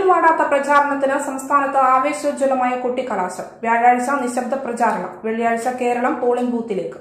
ഇരുട്ടിൽ വാടാത്ത പ്രചാരണത്തിന് സംസ്ഥാനത്ത് ആവേശോജ്വലമായ കൊട്ടിക്കലാശം വ്യാഴാഴ്ച നിശബ്ദ പ്രചാരണം വെള്ളിയാഴ്ച കേരളം പോളിംഗ് ബൂത്തിലേക്ക്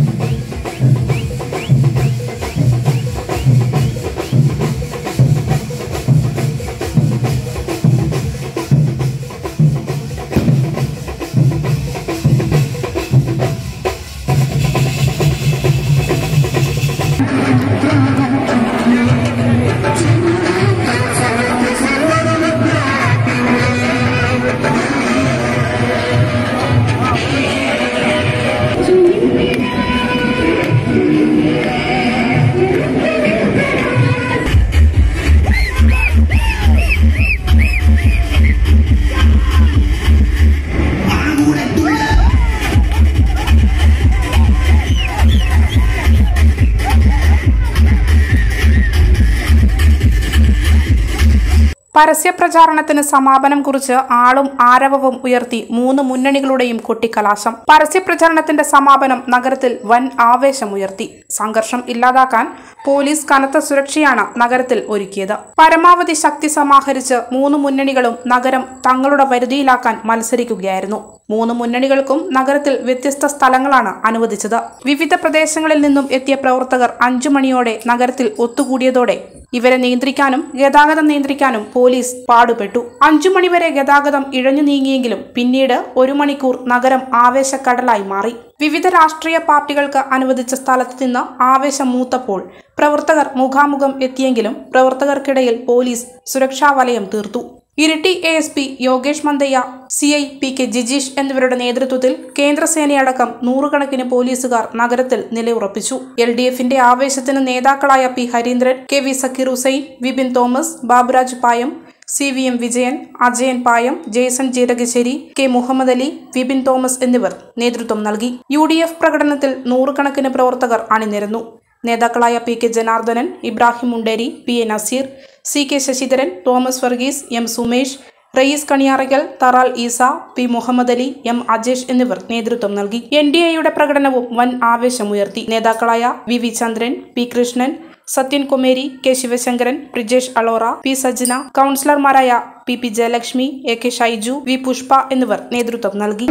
പരസ്യപ്രചാരണത്തിന് സമാപനം കുറിച്ച് ആളും ആരവവും ഉയർത്തി മൂന്ന് മുന്നണികളുടെയും കൊട്ടിക്കലാശം പരസ്യപ്രചാരണത്തിന്റെ സമാപനം നഗരത്തിൽ വൻ ആവേശമുയർത്തി സംഘർഷം ഇല്ലാതാക്കാൻ പോലീസ് കനത്ത സുരക്ഷയാണ് നഗരത്തിൽ ഒരുക്കിയത് പരമാവധി ശക്തി സമാഹരിച്ച് മൂന്ന് മുന്നണികളും നഗരം തങ്ങളുടെ വരുതിയിലാക്കാൻ മത്സരിക്കുകയായിരുന്നു മൂന്ന് മുന്നണികൾക്കും നഗരത്തിൽ വ്യത്യസ്ത സ്ഥലങ്ങളാണ് അനുവദിച്ചത് വിവിധ പ്രദേശങ്ങളിൽ നിന്നും എത്തിയ പ്രവർത്തകർ അഞ്ചു മണിയോടെ നഗരത്തിൽ ഒത്തുകൂടിയതോടെ ഇവരെ നിയന്ത്രിക്കാനും ഗതാഗതം നിയന്ത്രിക്കാനും പോലീസ് പാടുപെട്ടു അഞ്ചു മണിവരെ ഗതാഗതം ഇഴഞ്ഞു നീങ്ങിയെങ്കിലും പിന്നീട് ഒരു മണിക്കൂർ നഗരം ആവേശക്കടലായി മാറി വിവിധ രാഷ്ട്രീയ പാർട്ടികൾക്ക് അനുവദിച്ച സ്ഥലത്ത് നിന്ന് ആവേശം മൂത്തപ്പോൾ പ്രവർത്തകർ മുഖാമുഖം എത്തിയെങ്കിലും പ്രവർത്തകർക്കിടയിൽ പോലീസ് സുരക്ഷാ വലയം തീർത്തു Iritty A S P Yogesh Mandayya C I P K Jijeesh എന്നിവരുടെ നേതൃത്വത്തിൽ കേന്ദ്രസേനയടക്കം നൂറുകണക്കിന് പോലീസുകാർ നഗരത്തിൽ നിലയുറപ്പിച്ചു എൽ ഡി എഫിന്റെ ആവേശത്തിന് നേതാക്കളായ P Harindran K V Sakkeer Hussain Vipin Thomas Baburaj Payam C V M Vijayan Ajayan Payam Jaison Jeerakassery K Muhammad Ali Vipin Thomas എന്നിവർ നേതൃത്വം നൽകി യു ഡി എഫ് പ്രകടനത്തിൽ നൂറുകണക്കിന് പ്രവർത്തകർ അണിനിരന്നു നേതാക്കളായ P K Janardhanan Ibrahim Munderi P A Naseer C K Sasidharan Thomas Varghese M Sumesh Rayees Kaniyarakkal Tharal Eesa P Muhammad Ali M Ajesh എന്നിവർ നേതൃത്വം നൽകി എൻ ഡി എയുടെ പ്രകടനവും വൻ ആവേശമുയർത്തി നേതാക്കളായ V V Chandran P Krishnan Sathyan Kumeri K Sivasankaran Brijesh Alora P Sajna കൗൺസിലർമാരായ P P Jayalakshmi A K Shaiju V Pushpa എന്നിവർ നേതൃത്വം നൽകി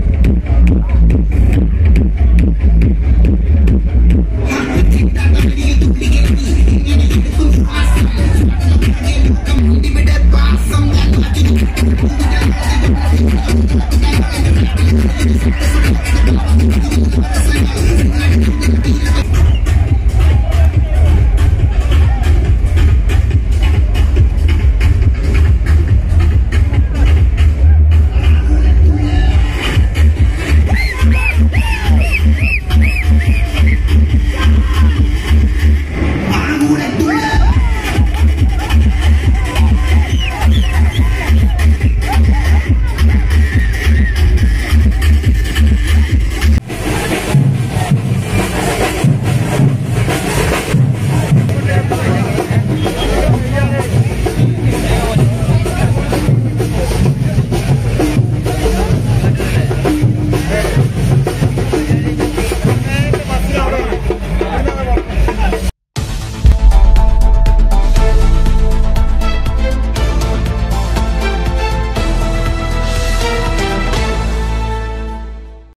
Thank you.